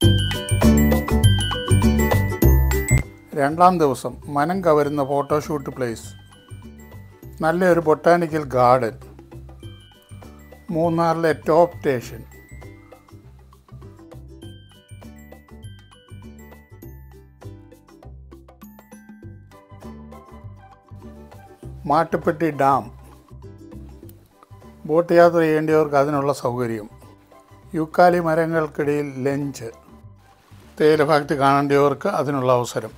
രണ്ടാം ദിവസം മനം കവരുന്ന ഫോട്ടോഷൂട്ട് പ്ലേസ് നല്ലൊരു ബൊട്ടാനിക്കൽ ഗാർഡൻ മൂന്നാറിലെ top station Mattupetty dam boat യാത്ര ചെയ്യേണ്ടവർക്ക് അതിനുള്ള സൗകര്യം യുക്കാലി മരങ്ങൾക്കിടയിൽ ലഞ്ച് തേയില ഫാക്ടറി കാണേണ്ടവർക്ക് അതിനുള്ള അവസരം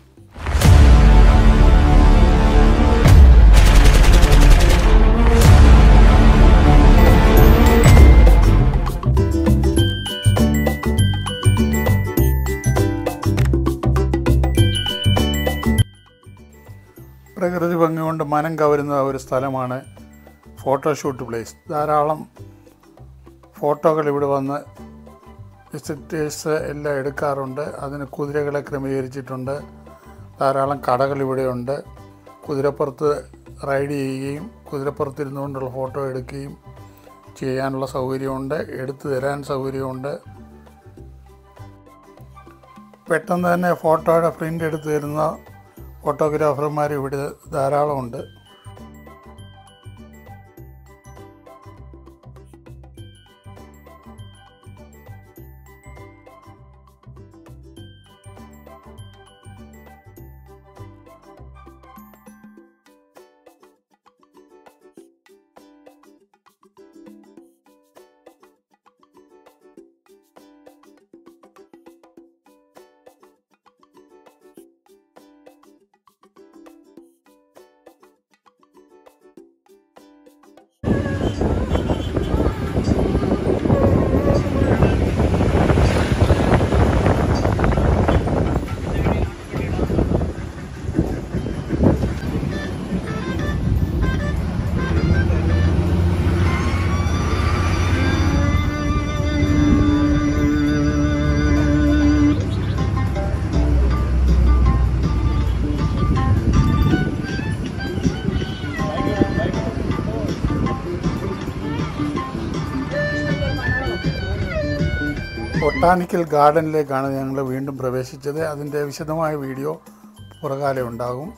പ്രകൃതി ഭംഗി കൊണ്ട് മനം കവരുന്ന ഒരു സ്ഥലമാണ് ഫോട്ടോഷൂട്ട് പ്ലേസ് ധാരാളം ഫോട്ടോകൾ ഇവിടെ വന്ന് വിസിറ്റേഴ്സ് എല്ലാം എടുക്കാറുണ്ട് അതിന് കുതിരകളെ ക്രമീകരിച്ചിട്ടുണ്ട് ധാരാളം കടകൾ ഇവിടെയുണ്ട് കുതിരപ്പുറത്ത് റൈഡ് ചെയ്യുകയും കുതിരപ്പുറത്ത് ഇരുന്നുകൊണ്ടുള്ള ഫോട്ടോ എടുക്കുകയും ചെയ്യാനുള്ള സൗകര്യമുണ്ട് എടുത്തു തരാൻ സൗകര്യമുണ്ട് പെട്ടെന്ന് തന്നെ ഫോട്ടോയുടെ പ്രിൻ്റ് എടുത്തു തരുന്ന ഫോട്ടോഗ്രാഫർമാർ ഇവിടെ ധാരാളമുണ്ട് ബൊട്ടാനിക്കൽ ഗാർഡനിലേക്കാണ് ഞങ്ങൾ വീണ്ടും പ്രവേശിച്ചത് അതിൻ്റെ വിശദമായ വീഡിയോ പുറകാലെ ഉണ്ടാകും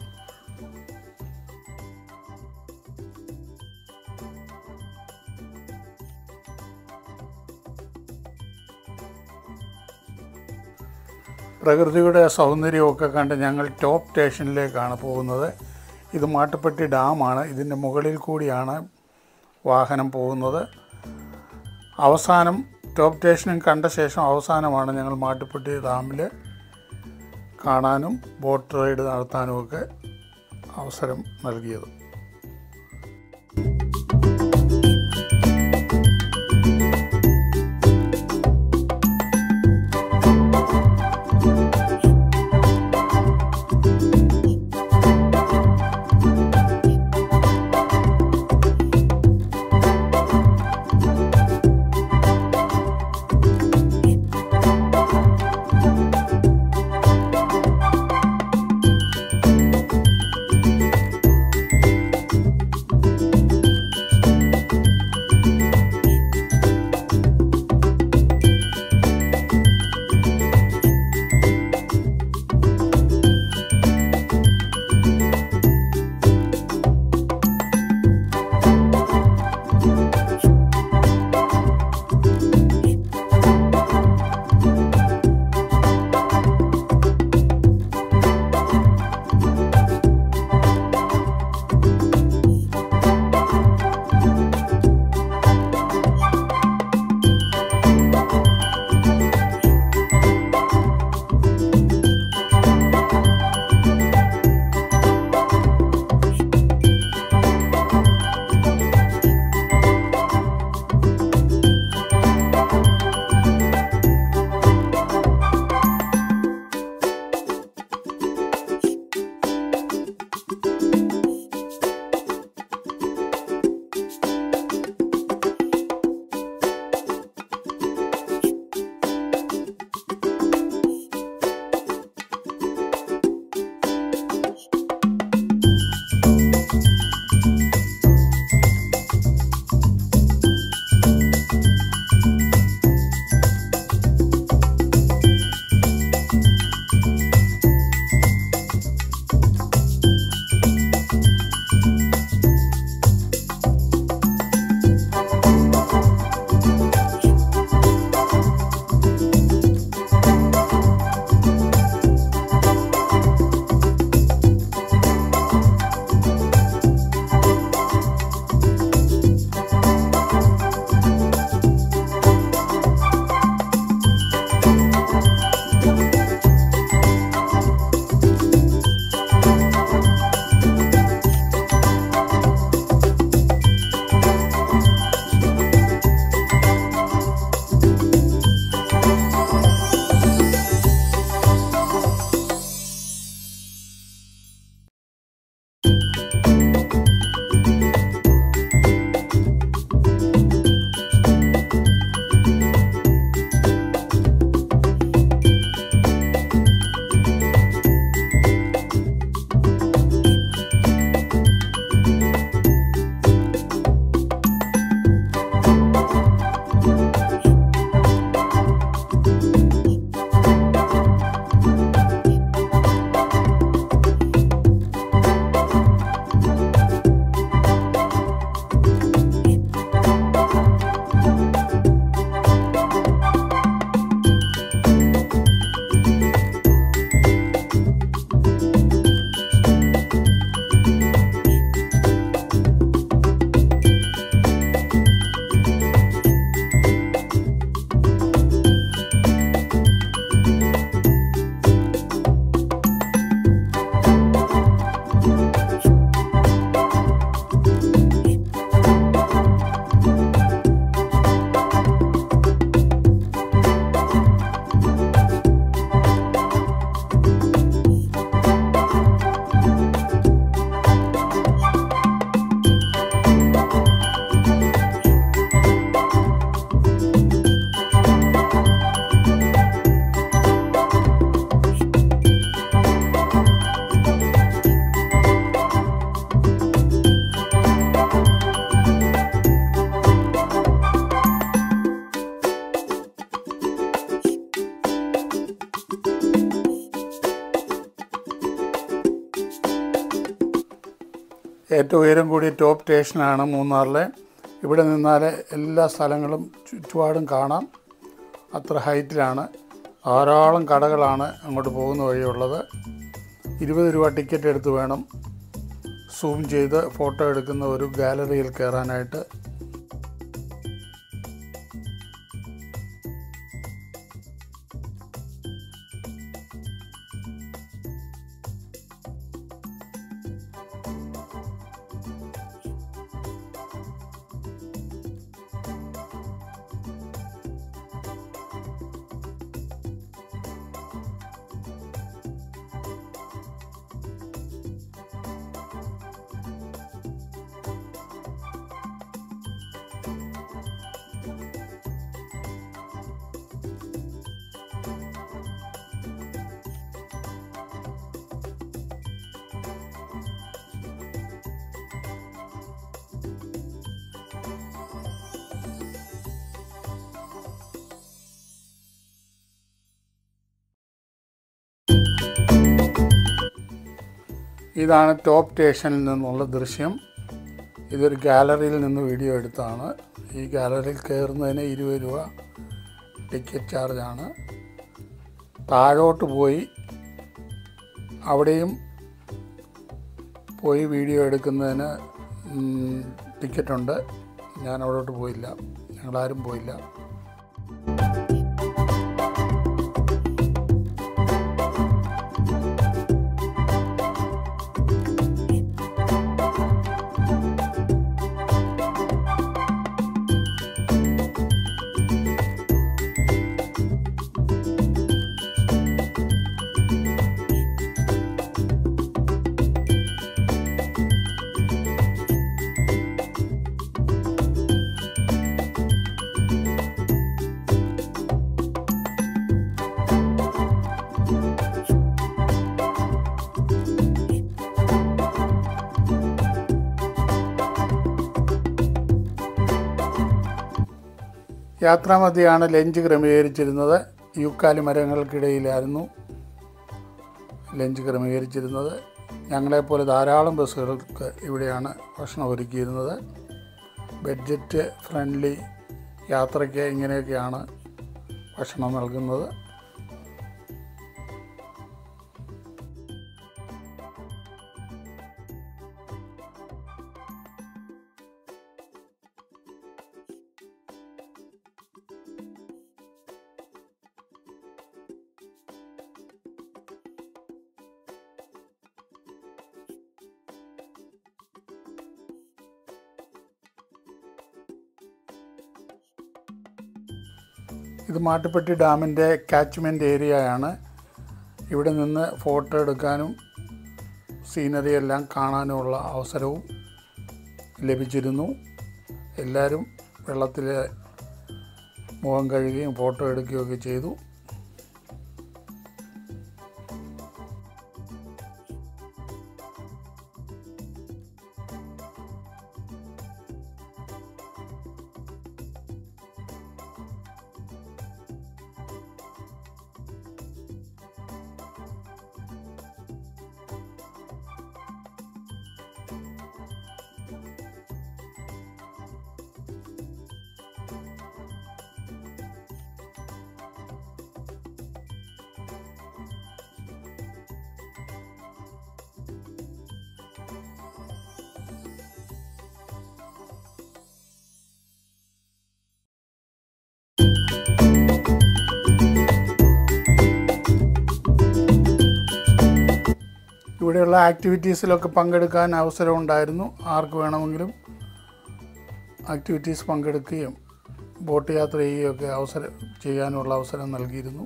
പ്രകൃതിയുടെ സൗന്ദര്യമൊക്കെ കണ്ട് ഞങ്ങൾ ടോപ്പ് സ്റ്റേഷനിലേക്കാണ് പോകുന്നത് ഇത് മാട്ടുപ്പെട്ടി ഡാമാണ് ഇതിൻ്റെ മുകളിൽ കൂടിയാണ് വാഹനം പോകുന്നത് അവസാനം ടോപ്പ് സ്റ്റേഷനും കണ്ട ശേഷം അവസാനമാണ് ഞങ്ങൾ മാട്ടുപ്പെട്ടി ഡാമിൽ കാണാനും ബോട്ട് റൈഡ് നടത്താനുമൊക്കെ അവസരം നൽകിയത് ഏറ്റവും ഉയരം കൂടിയ ടോപ്പ് സ്റ്റേഷനാണ് മൂന്നാറിലെ ഇവിടെ നിന്നാൽ എല്ലാ സ്ഥലങ്ങളും ചുറ്റുപാടും കാണാം അത്ര ഹൈറ്റിലാണ് ധാരാളം കടകളാണ് അങ്ങോട്ട് പോകുന്ന വഴിയുള്ളത് ഇരുപത് രൂപ ടിക്കറ്റ് എടുത്ത് വേണം സൂം ചെയ്ത് ഫോട്ടോ എടുക്കുന്ന ഒരു ഗാലറിയിൽ കയറാനായിട്ട് ഇതാണ് ടോപ്പ് സ്റ്റേഷനിൽ നിന്നുള്ള ദൃശ്യം ഇതൊരു ഗാലറിയിൽ നിന്ന് വീഡിയോ എടുത്താണ് ഈ ഗാലറിയിൽ കയറുന്നതിന് ഇരുപത് രൂപ ടിക്കറ്റ് ചാർജാണ് താഴോട്ട് പോയി അവിടെയും പോയി വീഡിയോ എടുക്കുന്നതിന് ടിക്കറ്റുണ്ട് ഞാൻ അവിടോട്ട് പോയില്ല ഞങ്ങളാരും പോയില്ല യാത്രാമധ്യയാണ് ലഞ്ച് ക്രമീകരിച്ചിരുന്നത് യൂക്കാലി മരങ്ങൾക്കിടയിലായിരുന്നു ലഞ്ച് ക്രമീകരിച്ചിരുന്നത് ഞങ്ങളെപ്പോലെ ധാരാളം ബസ്സുകൾക്ക് ഇവിടെയാണ് ഭക്ഷണം ഒരുക്കിയിരുന്നത് ബഡ്ജറ്റ് ഫ്രണ്ട്ലി യാത്രയ്ക്ക് ഇങ്ങനെയൊക്കെയാണ് ഭക്ഷണം നൽകുന്നത് ഇത് മാട്ടുപ്പെട്ടി ഡാമിൻ്റെ കാച്ച്മെൻറ്റ് ഏരിയയാണ് ഇവിടെ നിന്ന് ഫോട്ടോ എടുക്കാനും സീനറി എല്ലാം കാണാനുമുള്ള അവസരവും ലഭിച്ചിരുന്നു എല്ലാവരും വെള്ളത്തിൽ മുഖം കഴുകുകയും ഫോട്ടോ എടുക്കുകയൊക്കെ ചെയ്തു ഇവിടെയുള്ള ആക്ടിവിറ്റീസിലൊക്കെ പങ്കെടുക്കാൻ അവസരം ഉണ്ടായിരുന്നു ആർക്ക് വേണമെങ്കിലും ആക്ടിവിറ്റീസ് പങ്കെടുക്കുകയും ബോട്ട് യാത്ര ചെയ്യുകയൊക്കെ അവസരം ചെയ്യാനുള്ള അവസരം നൽകിയിരുന്നു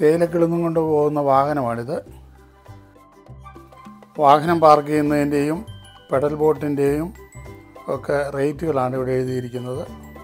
തേയിലക്കിളന്നും കൊണ്ട് പോകുന്ന വാഹനമാണിത് വാഹനം പാർക്ക് ചെയ്യുന്നതിൻ്റെയും പെഡൽ ബോട്ടിൻ്റെയും ഒക്കെ റേറ്റുകളാണ് ഇവിടെ എഴുതിയിരിക്കുന്നത്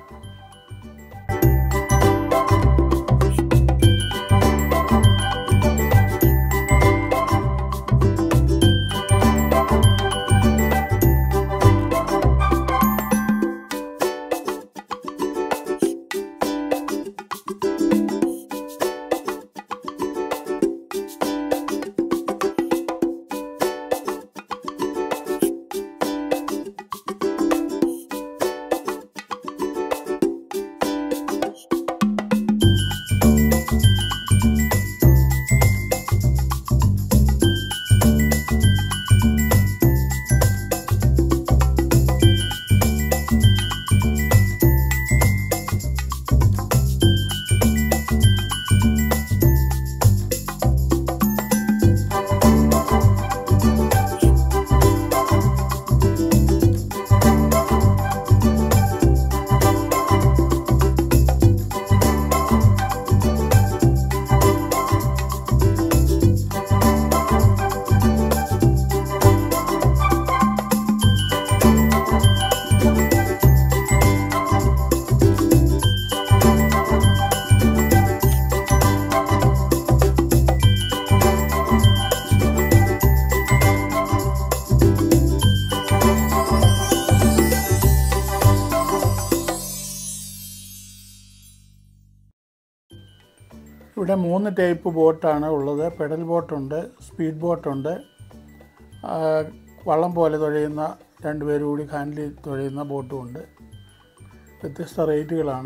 ഇവിടെ മൂന്ന് ടൈപ്പ് ബോട്ടാണ് ഉള്ളത് പെഡൽ ബോട്ടുണ്ട് സ്പീഡ് ബോട്ടുണ്ട് ആ, വള്ളം പോലെ തുഴയുന്ന രണ്ടുപേരും കൂടി ഹാൻഡിൽ തുഴയുന്ന ബോട്ടും ഉണ്ട് വ്യത്യസ്ത റേറ്റുകളാണ്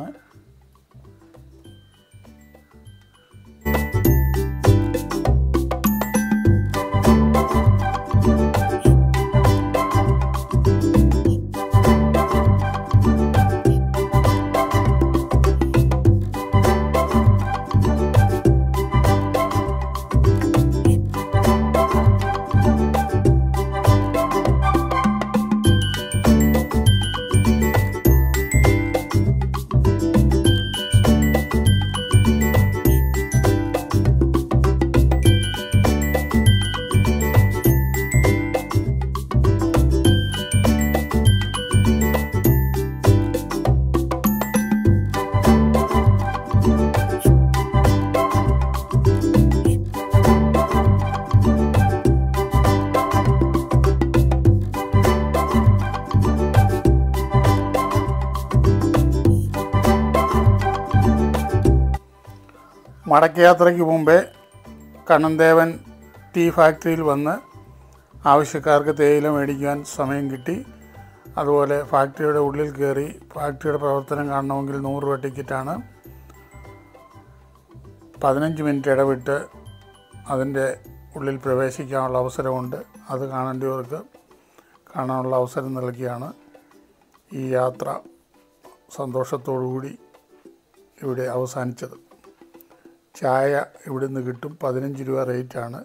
മടക്കയാത്രയ്ക്ക് മുമ്പേ കണ്ണൻദേവൻ ടീ ഫാക്ടറിയിൽ വന്ന് ആവശ്യക്കാർക്ക് തേയില മേടിക്കാൻ സമയം കിട്ടി അതുപോലെ ഫാക്ടറിയുടെ ഉള്ളിൽ കയറി ഫാക്ടറിയുടെ പ്രവർത്തനം കാണണമെങ്കിൽ നൂറ് രൂപ ടിക്കറ്റാണ് പതിനഞ്ച് മിനിറ്റ് ഇടവിട്ട് അതിൻ്റെ ഉള്ളിൽ പ്രവേശിക്കാനുള്ള അവസരമുണ്ട് അത് കാണേണ്ടവർക്ക് കാണാനുള്ള അവസരം നൽകിയാണ് ഈ യാത്ര സന്തോഷത്തോടുകൂടി ഇവിടെ അവസാനിച്ചത് ചായ ഇവിടുന്ന് കിട്ടും പതിനഞ്ച് രൂപ റേറ്റാണ്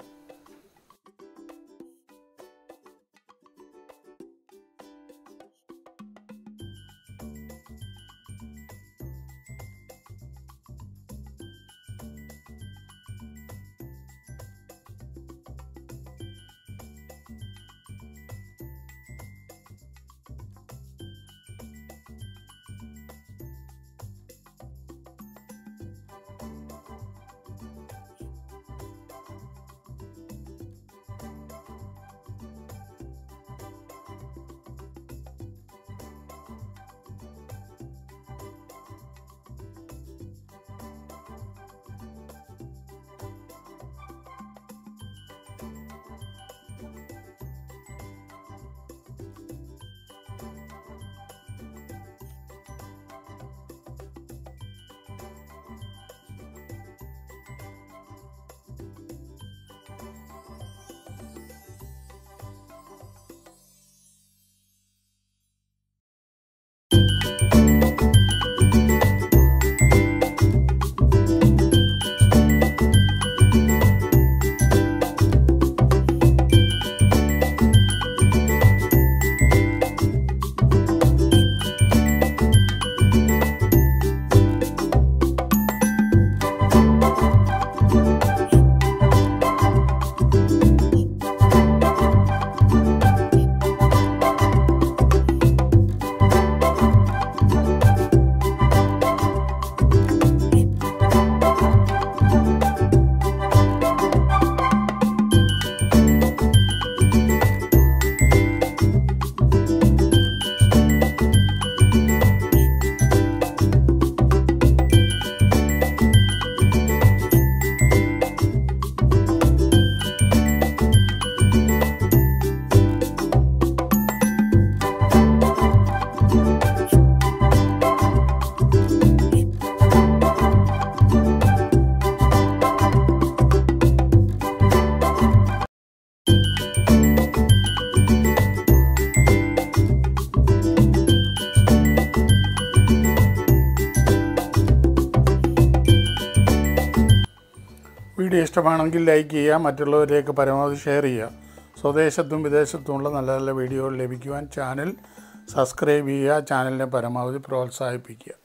ഇഷ്ടമാണെങ്കിൽ ലൈക്ക് ചെയ്യുക മറ്റുള്ളവരിലേക്ക് പരമാവധി ഷെയർ ചെയ്യുക സ്വദേശത്തും വിദേശത്തുമുള്ള നല്ല നല്ല വീഡിയോകൾ ലഭിക്കുവാൻ ചാനൽ സബ്സ്ക്രൈബ് ചെയ്യുക ചാനലിനെ പരമാവധി പ്രോത്സാഹിപ്പിക്കുക